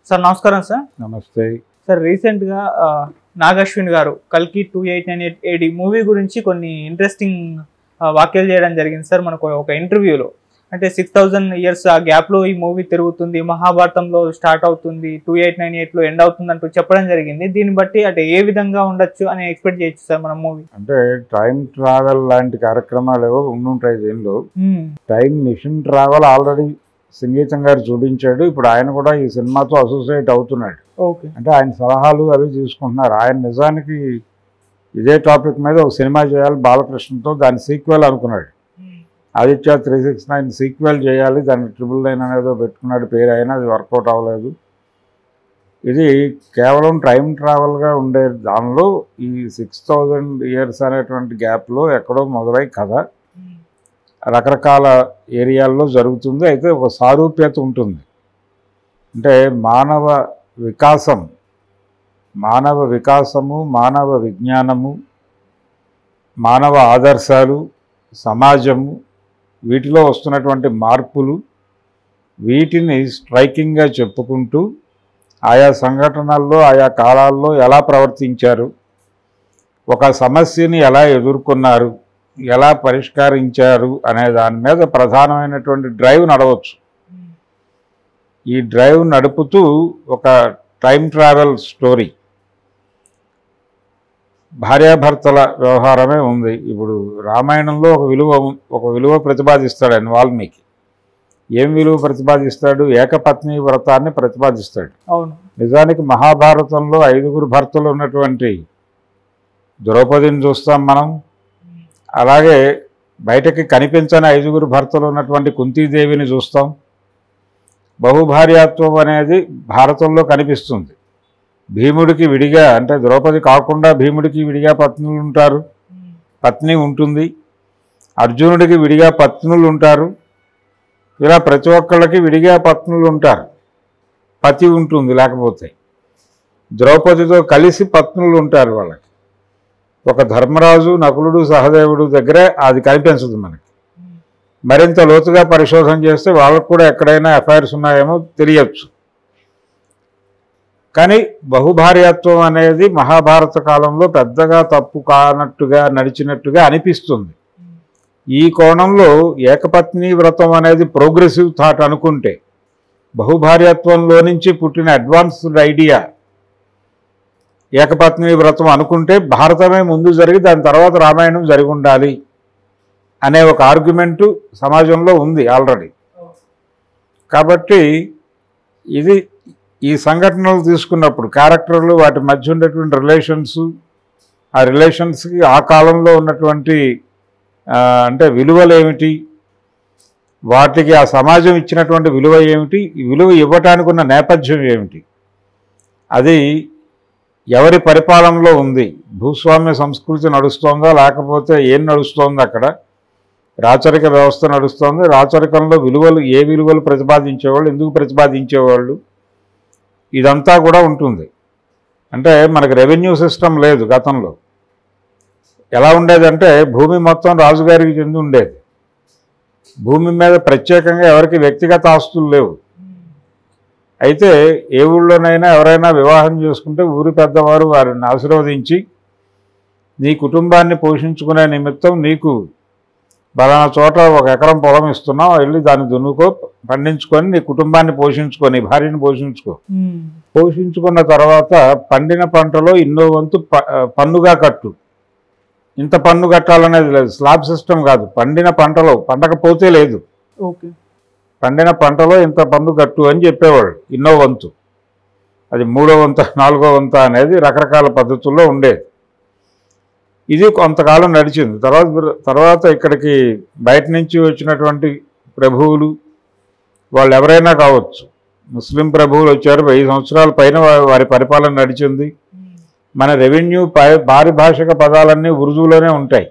sir నమస్కారం sir నమస్తే sir రీసెంట్గా ఆ, నాగశ్విన్ గారు కల్కి two eight nine eight eight movie గురించి కొన్ని ఇంట్రెస్టింగ్ వాక్యాలు చేయడం జరిగింది సార్ మనకు ఒక ఇంటర్వ్యూలో అంటే సిక్స్ థౌజండ్ ఇయర్స్ ఆ గ్యాప్లో ఈ మూవీ తిరుగుతుంది మహాభారతంలో స్టార్ట్ అవుతుంది టూ ఎయిట్ నైన్ ఎయిట్లో ఎండ్ అవుతుంది అంటూ చెప్పడం జరిగింది దీన్ని బట్టి అంటే ఏ విధంగా ఉండొచ్చు అని ఎక్స్పెక్ట్ చేయొచ్చు సార్ మన మూవీ అంటే టైం ట్రావెల్ లాంటి కార్యక్రమాలు ఏవో ఉండుంటాయి దీనిలో టైం మిషన్ ట్రావెల్ ఆల్రెడీ సంగీతం గారు చూపించాడు ఇప్పుడు ఆయన కూడా ఈ సినిమాతో అసోసియేట్ అవుతున్నాడు ఓకే అంటే ఆయన సలహాలు అవి తీసుకుంటున్నారు ఆయన నిజానికి ఇదే టాపిక్ మీద ఒక సినిమా చేయాలి బాలకృష్ణతో దాని సీక్వెల్ అనుకున్నాడు Aditya three six nine sequel చేయాలి దాన్ని ట్రిపుల్ నైన్ అనేదో పెట్టుకున్నాడు పేరు అయినా అది వర్కౌట్ అవ్వలేదు ఇది కేవలం టైం ట్రావెల్గా ఉండే దానిలో ఈ సిక్స్ థౌజండ్ ఇయర్స్ అనేటువంటి గ్యాప్లో ఎక్కడో మొదలై కథ రకరకాల ఏరియాల్లో జరుగుతుంది అయితే ఒక సారూప్యత ఉంటుంది అంటే మానవ వికాసం మానవ వికాసము మానవ విజ్ఞానము మానవ ఆదర్శాలు సమాజము వీటిలో వస్తున్నటువంటి మార్పులు వీటిని స్ట్రైకింగ్గా చెప్పుకుంటూ ఆయా సంఘటనల్లో ఆయా కాలాల్లో ఎలా ప్రవర్తించారు ఒక సమస్యని ఎలా ఎదుర్కొన్నారు ఎలా పరిష్కరించారు అనే దాని మీద ప్రధానమైనటువంటి డ్రైవ్ నడవచ్చు ఈ డ్రైవ్ నడుపుతూ ఒక టైం ట్రావెల్ స్టోరీ భార్యాభర్తల వ్యవహారమే ఉంది ఇప్పుడు రామాయణంలో ఒక విలువ ఉం- ఒక విలువ ప్రతిపాదిస్తాడు ఆయన వాల్మీకి ఏం విలువ ప్రతిపాదిస్తాడు ఏకపత్ని వ్రతాన్ని ప్రతిపాదిస్తాడు అవును నిజానికి మహాభారతంలో ఐదుగురు భర్తలు ఉన్నటువంటి ద్రౌపదిని చూస్తాం మనం అలాగే బయటకి కనిపించని ఐదుగురు భర్తలు ఉన్నటువంటి కుంతీదేవిని చూస్తాం బహుభార్యాత్వం అనేది భారతంలో కనిపిస్తుంది భీముడికి విడిగా అంటే ద్రౌపది కాకుండా భీముడికి విడిగా పత్నులు ఉంటారు పత్ని ఉంటుంది అర్జునుడికి విడిగా పత్నులు ఉంటారు ఇలా ప్రతి ఒక్కళ్ళకి విడిగా పత్నులు ఉంటారు పతి ఉంటుంది లేకపోతే ద్రౌపదితో కలిసి పత్నులు ఉంటారు వాళ్ళకి ఒక ధర్మరాజు నకులుడు సహదేవుడు దగ్గరే అది కనిపించదు మనకి మరింత లోతుగా పరిశోధన చేస్తే వాళ్ళకు కూడా ఎక్కడైనా ఎఫ్ఐఆర్స్ ఉన్నాయేమో తెలియచ్చు కానీ బహుభార్యాత్వం అనేది మహాభారత కాలంలో పెద్దగా తప్పు కానట్టుగా నడిచినట్టుగా అనిపిస్తుంది ఈ కోణంలో ఏకపత్ని వ్రతం అనేది ప్రోగ్రెసివ్ థాట్ అనుకుంటే బహుభార్యత్వంలో నుంచి పుట్టిన అడ్వాన్స్డ్ ఐడియా ఏకపత్ని వ్రతం అనుకుంటే భారతమే ముందు జరిగి దాని తర్వాత రామాయణం జరిగి ఉండాలి అనే ఒక ఆర్గ్యుమెంటు సమాజంలో ఉంది ఆల్రెడీ కాబట్టి ఇది ఈ సంఘటనలు తీసుకున్నప్పుడు క్యారెక్టర్లు వాటి మధ్య ఉండేటువంటి రిలేషన్స్ ఆ రిలేషన్స్కి ఆ కాలంలో ఉన్నటువంటి ఆ, అంటే విలువలు ఏమిటి వాటికి ఆ సమాజం ఇచ్చినటువంటి విలువ ఏమిటి ఈ విలువ ఇవ్వటానికి ఉన్న నేపథ్యం ఏమిటి అది ఎవరి పరిపాలనలో ఉంది భూస్వామ్య సంస్కృతి నడుస్తోందా లేకపోతే ఏం నడుస్తోంది అక్కడ రాచరిక వ్యవస్థ నడుస్తోంది రాచరికంలో విలువలు ఏ విలువలు ప్రతిపాదించేవాళ్ళు ఎందుకు ప్రతిపాదించేవాళ్ళు ఇదంతా కూడా ఉంటుంది అంటే మనకు రెవెన్యూ సిస్టమ్ లేదు గతంలో ఎలా ఉండేదంటే భూమి మొత్తం రాజుగారికి చెంది ఉండేది భూమి మీద ప్రత్యేకంగా ఎవరికి వ్యక్తిగత ఆస్తులు లేవు అయితే ఏ ఊళ్ళోనైనా ఎవరైనా వివాహం చేసుకుంటే ఊరి పెద్దవారు వారిని ఆశీర్వదించి నీ కుటుంబాన్ని పోషించుకునే నిమిత్తం నీకు బలానా చోట ఒక ఎకరం పొలం ఇస్తున్నాం వెళ్ళి దాన్ని దున్నుకో పండించుకొని నీ కుటుంబాన్ని పోషించుకో నీ భార్యని పోషించుకో పోషించుకున్న తర్వాత పండిన పంటలో ఇన్నో వంతు ప- పన్నుగా కట్టు ఇంత పన్ను కట్టాలనేది లేదు స్లాబ్ సిస్టమ్ కాదు పండిన పంటలో పండకపోతే లేదు ఓకే పండిన పంటలో ఇంత పన్ను కట్టు అని చెప్పేవాళ్ళు ఇన్నో వంతు అది మూడో వంత నాలుగో వంత అనేది రకరకాల పద్ధతుల్లో ఉండేది ఇది కొంతకాలం నడిచింది తర్వాత తర్వాత ఇక్కడికి బయట నుంచి వచ్చినటువంటి ప్రభువులు వాళ్ళు ఎవరైనా కావచ్చు ముస్లిం ప్రభువులు వచ్చారు వెయ్యి సంవత్సరాల పైన వా- వారి పరిపాలన నడిచింది మన రెవెన్యూ పై- పారిభాషిక పదాలన్నీ ఉర్దూలోనే ఉంటాయి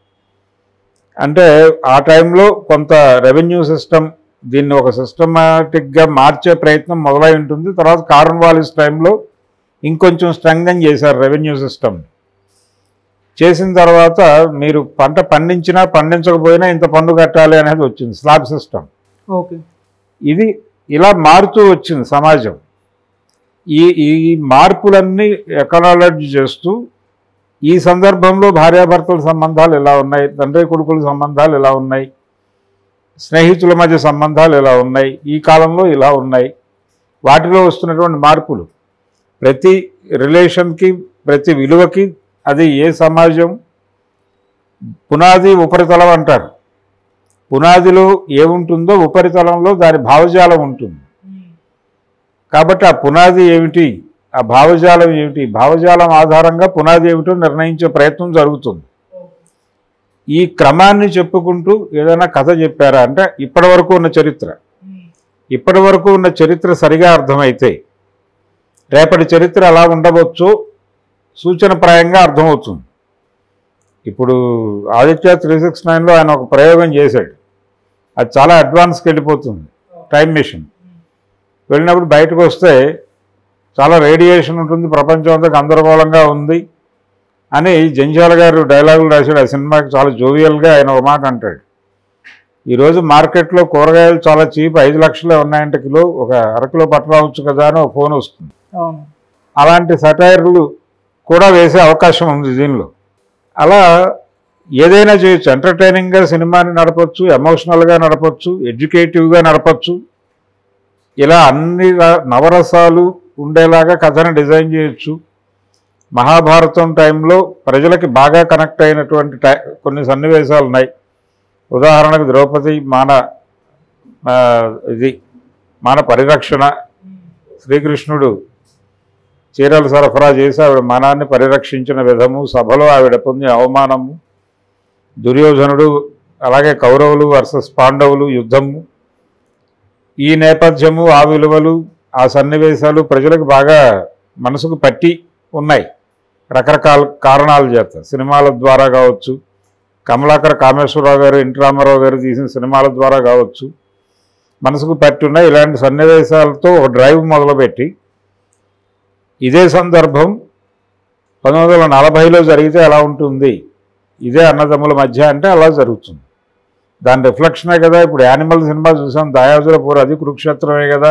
అంటే ఆ టైంలో కొంత రెవెన్యూ సిస్టమ్ దీన్ని ఒక సిస్టమాటిక్గా మార్చే ప్రయత్నం మొదలై ఉంటుంది తర్వాత కార్న్వాలిస్ టైంలో ఇంకొంచెం స్ట్రెంగ్న్ చేశారు రెవెన్యూ సిస్టమ్ చేసిన తర్వాత మీరు పంట పండించినా పండించకపోయినా ఇంత పన్ను కట్టాలి అనేది వచ్చింది స్లాబ్ సిస్టమ్ ఓకే ఇది ఇలా మారుతూ వచ్చింది సమాజం ఈ ఈ మార్పులన్నీ ఎకనాలజీ చేస్తూ ఈ సందర్భంలో భార్యాభర్తల సంబంధాలు ఎలా ఉన్నాయి తండ్రి కొడుకుల సంబంధాలు ఎలా ఉన్నాయి స్నేహితుల మధ్య సంబంధాలు ఎలా ఉన్నాయి ఈ కాలంలో ఇలా ఉన్నాయి వాటిలో వస్తున్నటువంటి మార్పులు ప్రతి రిలేషన్కి ప్రతి విలువకి అది ఏ సమాజం పునాది ఉపరితలం అంటారు పునాదిలో ఏముంటుందో ఉపరితలంలో దాని భావజాలం ఉంటుంది కాబట్టి ఆ పునాది ఏమిటి ఆ భావజాలం ఏమిటి భావజాలం ఆధారంగా పునాది ఏమిటో నిర్ణయించే ప్రయత్నం జరుగుతుంది ఈ క్రమాన్ని చెప్పుకుంటూ ఏదైనా కథ చెప్పారా అంటే ఇప్పటి వరకు ఉన్న చరిత్ర ఇప్పటి వరకు ఉన్న చరిత్ర సరిగా అర్థమైతే రేపటి చరిత్ర ఎలా ఉండవచ్చో సూచనప్రాయంగా అర్థమవుతుంది ఇప్పుడు ఆదిత్య త్రీ సిక్స్ నైన్లో ఆయన ఒక ప్రయోగం చేశాడు అది చాలా అడ్వాన్స్కి వెళ్ళిపోతుంది టైం మిషన్ వెళ్ళినప్పుడు బయటకు వస్తే చాలా రేడియేషన్ ఉంటుంది ప్రపంచం అంతా గందరగోళంగా ఉంది అని జంజాల గారు డైలాగులు రాశాడు ఆ సినిమాకి చాలా జోవియల్గా ఆయన ఒక మాట అంటాడు ఈరోజు మార్కెట్లో కూరగాయలు చాలా చీప్ ఐదు లక్షలే ఉన్నాయంటే కిలో ఒక అరకిలో పట్టరావచ్చు కదా అని ఒక ఫోన్ వస్తుంది అవును అలాంటి సటైర్లు కూడా వేసే అవకాశం ఉంది దీనిలో అలా ఏదైనా చేయొచ్చు ఎంటర్టైనింగ్గా సినిమాని నడపచ్చు ఎమోషనల్గా నడపచ్చు ఎడ్యుకేటివ్గా నడపచ్చు ఇలా అన్ని ర- నవరసాలు ఉండేలాగా కథను డిజైన్ చేయొచ్చు మహాభారతం టైంలో ప్రజలకి బాగా కనెక్ట్ అయినటువంటి టై కొన్ని సన్నివేశాలు ఉన్నాయి ఉదాహరణకు ద్రౌపది మాన ఆ, ఇది మాన పరిరక్షణ శ్రీకృష్ణుడు చీరలు సరఫరా చేసి ఆవిడ మనాన్ని పరిరక్షించిన విధము సభలో ఆవిడ పొందిన అవమానము దుర్యోధనుడు అలాగే కౌరవులు వర్సెస్ పాండవులు యుద్ధము ఈ నేపథ్యము ఆ విలువలు ఆ సన్నివేశాలు ప్రజలకు బాగా మనసుకు పట్టి ఉన్నాయి రకరకాల కారణాల చేత సినిమాల ద్వారా కావచ్చు కమలాకర్ కామేశ్వరరావు గారు ఎన్టీ రామారావు గారు తీసిన సినిమాల ద్వారా కావచ్చు మనసుకు పట్టి ఉన్నాయి ఇలాంటి సన్నివేశాలతో ఒక డ్రైవ్ మొదలుపెట్టి ఇదే సందర్భం పంతొమ్మిది వందల నలభైలో జరిగితే ఎలా ఉంటుంది ఇదే అన్నదమ్ముల మధ్య అంటే అలా జరుగుతుంది దాని రిఫ్లెక్షనే కదా ఇప్పుడు యానిమల్ సినిమా చూసాం దయాజుల పూర్ అది కురుక్షేత్రమే కదా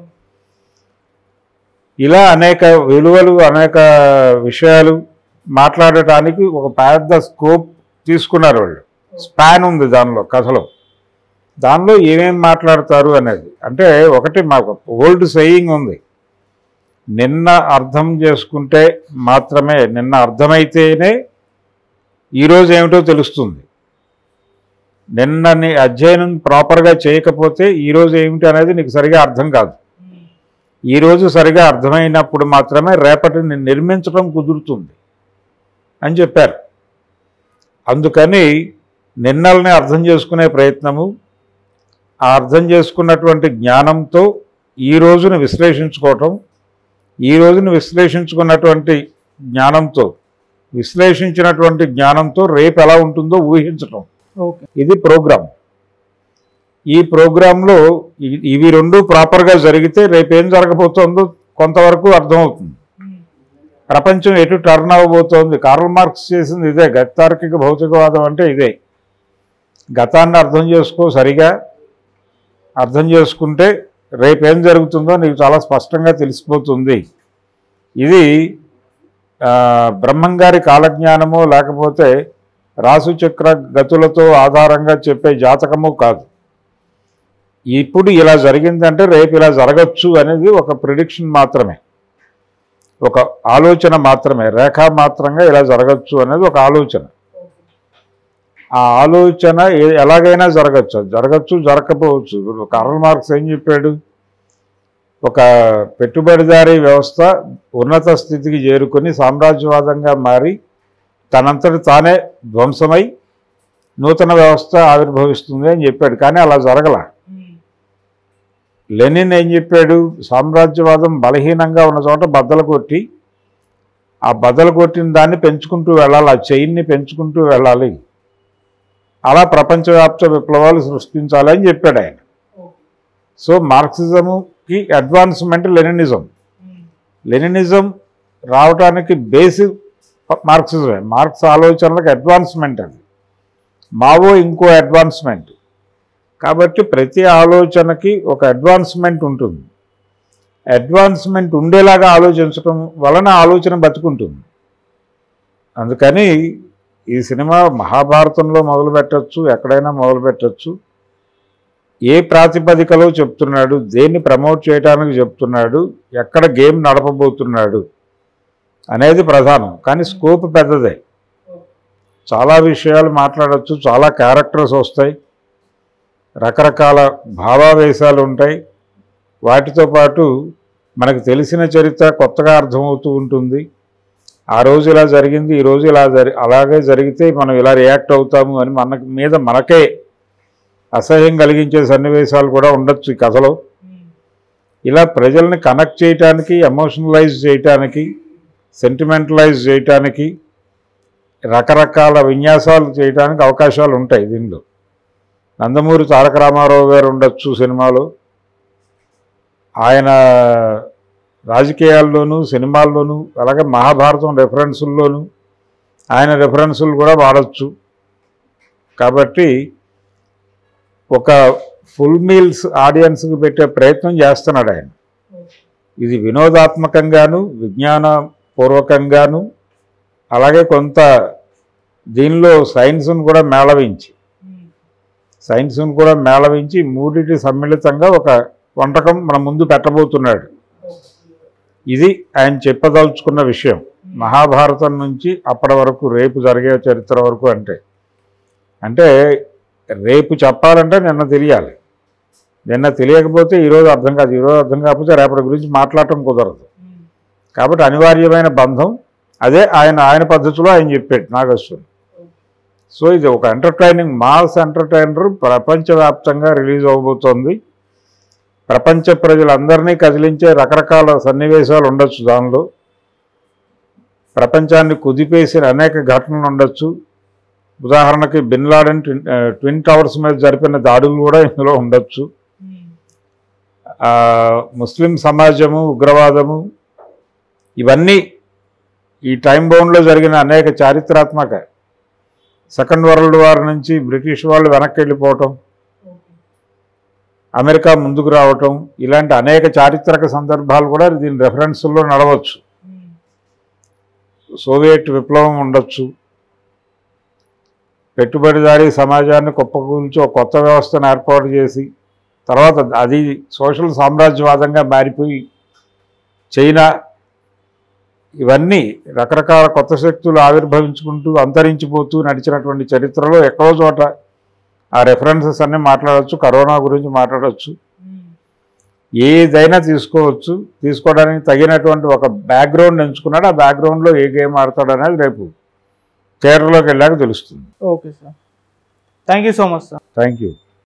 ఇలా అనేక విలువలు అనేక విషయాలు మాట్లాడటానికి ఒక పెద్ద స్కోప్ తీసుకున్నారు వాళ్ళు స్పాన్ ఉంది దానిలో కథలో దానిలో ఏమేం మాట్లాడతారు అనేది అంటే ఒకటి మాకు ఓల్డ్ సెయింగ్ ఉంది నిన్న అర్థం చేసుకుంటే మాత్రమే నిన్న అర్థమైతేనే ఈరోజు ఏమిటో తెలుస్తుంది నిన్నని అధ్యయనం ప్రాపర్గా చేయకపోతే ఈరోజు ఏమిటి అనేది నీకు సరిగా అర్థం కాదు ఈరోజు సరిగా అర్థమైనప్పుడు మాత్రమే రేపటిని నిర్మించడం కుదురుతుంది అని చెప్పారు అందుకని నిన్నల్ని అర్థం చేసుకునే ప్రయత్నము ఆ అర్థం చేసుకున్నటువంటి జ్ఞానంతో ఈ రోజును విశ్లేషించుకోవటం ఈ రోజును విశ్లేషించుకున్నటువంటి జ్ఞానంతో విశ్లేషించినటువంటి జ్ఞానంతో రేపు ఎలా ఉంటుందో ఊహించటం ఓకే ఇది ప్రోగ్రామ్ ఈ ప్రోగ్రాంలో ఇ- ఇవి రెండు ప్రాపర్గా జరిగితే రేపు ఏం జరగబోతోందో కొంతవరకు అర్థమవుతుంది ప్రపంచం ఎటు టర్న్ అవ్వబోతోంది కార్ల్ మార్క్స్ చేసింది ఇదే గతార్కిక భౌతికవాదం అంటే ఇదే గతాన్ని అర్థం చేసుకో సరిగా అర్థం చేసుకుంటే రేపు ఏం జరుగుతుందో నీకు చాలా స్పష్టంగా తెలిసిపోతుంది ఇది ఆ, బ్రహ్మంగారి కాలజ్ఞానము లేకపోతే రాసుచక్ర గతులతో ఆధారంగా చెప్పే జాతకము కాదు ఇప్పుడు ఇలా జరిగిందంటే రేపు ఇలా జరగచ్చు అనేది ఒక ప్రిడిక్షన్ మాత్రమే ఒక ఆలోచన మాత్రమే రేఖా మాత్రంగా ఇలా జరగచ్చు అనేది ఒక ఆలోచన ఆ ఆలోచన ఏ- ఎలాగైనా జరగచ్చు అది జరగచ్చు జరగకపోవచ్చు ఇప్పుడు కార్ల్ మార్క్స్ ఏం చెప్పాడు ఒక పెట్టుబడిదారీ వ్యవస్థ ఉన్నత స్థితికి చేరుకొని సామ్రాజ్యవాదంగా మారి తనంతటి తానే ధ్వంసమై నూతన వ్యవస్థ ఆవిర్భవిస్తుంది అని చెప్పాడు కానీ అలా జరగల లెనిన్ ఏం చెప్పాడు సామ్రాజ్యవాదం బలహీనంగా ఉన్న చోట బద్దలు కొట్టి ఆ బద్దలు కొట్టిన దాన్ని పెంచుకుంటూ వెళ్ళాలి ఆ చైన్ని పెంచుకుంటూ వెళ్ళాలి అలా ప్రపంచవ్యాప్త విప్లవాలు సృష్టించాలి అని చెప్పాడు ఆయన సో మార్క్సిజంకి అడ్వాన్స్మెంట్ లెనినిజం లెనినిజం రావడానికి బేసిక్ మార్క్సిజమే మార్క్స్ ఆలోచనలకు అడ్వాన్స్మెంట్ అది మావో ఇంకో అడ్వాన్స్మెంట్ కాబట్టి ప్రతి ఆలోచనకి ఒక అడ్వాన్స్మెంట్ ఉంటుంది అడ్వాన్స్మెంట్ ఉండేలాగా ఆలోచించడం వలన ఆలోచన బతుకుంటుంది అందుకని ఈ సినిమా మహాభారతంలో మొదలు పెట్టచ్చు ఎక్కడైనా మొదలు పెట్టచ్చు ఏ ప్రాతిపదికలో చెప్తున్నాడు దేన్ని ప్రమోట్ చేయడానికి చెప్తున్నాడు ఎక్కడ గేమ్ నడపబోతున్నాడు అనేది ప్రధానం కానీ స్కోప్ పెద్దదే చాలా విషయాలు మాట్లాడచ్చు చాలా క్యారెక్టర్స్ వస్తాయి రకరకాల భావావేశాలు ఉంటాయి వాటితో పాటు మనకు తెలిసిన చరిత్ర కొత్తగా అర్థమవుతూ ఉంటుంది ఆ రోజు ఇలా జరిగింది ఈ రోజు ఇలా జరి అలాగే జరిగితే మనం ఇలా రియాక్ట్ అవుతాము అని మన మీద మనకే అసహ్యం కలిగించే సన్నివేశాలు కూడా ఉండొచ్చు ఈ కథలో ఇలా ప్రజల్ని కనెక్ట్ చేయటానికి ఎమోషనలైజ్ చేయటానికి సెంటిమెంటలైజ్ చేయటానికి రకరకాల విన్యాసాలు చేయడానికి అవకాశాలు ఉంటాయి దీనిలో నందమూరి తారక రామారావు గారు ఉండొచ్చు సినిమాలో ఆయన రాజకీయాల్లోనూ సినిమాల్లోనూ అలాగే మహాభారతం రెఫరెన్సుల్లోనూ ఆయన రెఫరెన్సులు కూడా వాడచ్చు కాబట్టి ఒక ఫుల్ మీల్స్ ఆడియన్స్కి పెట్టే ప్రయత్నం చేస్తున్నాడు ఆయన ఇది వినోదాత్మకంగాను విజ్ఞానపూర్వకంగాను అలాగే కొంత దీనిలో సైన్స్ను కూడా మేళవించి సైన్స్ను కూడా మేళవించి మూడిటి సమ్మిళితంగా ఒక వంటకం మన ముందు పెట్టబోతున్నాడు ఇది ఆయన చెప్పదలుచుకున్న విషయం మహాభారతం నుంచి అప్పటి వరకు రేపు జరిగే చరిత్ర వరకు అంటే అంటే రేపు చెప్పాలంటే నిన్న తెలియాలి నిన్న తెలియకపోతే ఈరోజు అర్థం కాదు ఈరోజు అర్థం కాకపోతే రేపటి గురించి మాట్లాడటం కుదరదు కాబట్టి అనివార్యమైన బంధం అదే ఆయన ఆయన పద్ధతిలో ఆయన చెప్పాడు నాగేశ్వర్ సో ఇది ఒక ఎంటర్టైనింగ్ మాస్ ఎంటర్టైనర్ ప్రపంచవ్యాప్తంగా రిలీజ్ అవబోతోంది ప్రపంచ ప్రజలందరినీ కదిలించే రకరకాల సన్నివేశాలు ఉండొచ్చు దానిలో ప్రపంచాన్ని కుదిపేసిన అనేక ఘటనలు ఉండొచ్చు ఉదాహరణకి బిన్ లాడెన్ ట్విన్ ఆ, ట్విన్ టవర్స్ మీద జరిపిన దాడులు కూడా ఇందులో ఉండొచ్చు ఆ, ముస్లిం సమాజము ఉగ్రవాదము ఇవన్నీ ఈ టైం బౌండ్లో జరిగిన అనేక చారిత్రాత్మక సెకండ్ వరల్డ్ వార్ నుంచి బ్రిటిష్ వాళ్ళు వెనక్కి వెళ్ళిపోవటం అమెరికా ముందుకు రావటం ఇలాంటి అనేక చారిత్రక సందర్భాలు కూడా దీని రెఫరెన్స్లో నడవచ్చు సోవియట్ విప్లవం ఉండొచ్చు పెట్టుబడిదారీ సమాజాన్ని కుప్పకూల్చి ఒక కొత్త వ్యవస్థను ఏర్పాటు చేసి తర్వాత అది సోషల్ సామ్రాజ్యవాదంగా మారిపోయి చైనా ఇవన్నీ రకరకాల కొత్త శక్తులు ఆవిర్భవించుకుంటూ అంతరించిపోతూ నడిచినటువంటి చరిత్రలో ఎక్కడో చోట ఆ రెఫరెన్సెస్ అన్నీ మాట్లాడవచ్చు కరోనా గురించి మాట్లాడవచ్చు ఏదైనా తీసుకోవచ్చు తీసుకోవడానికి తగినటువంటి ఒక బ్యాక్గ్రౌండ్ ఎంచుకున్నాడు ఆ బ్యాక్గ్రౌండ్లో ఏ గేమ్ ఆడతాడు అనేది రేపు థియేటర్లోకి వెళ్ళాక తెలుస్తుంది okay sir thank you so much sir thank you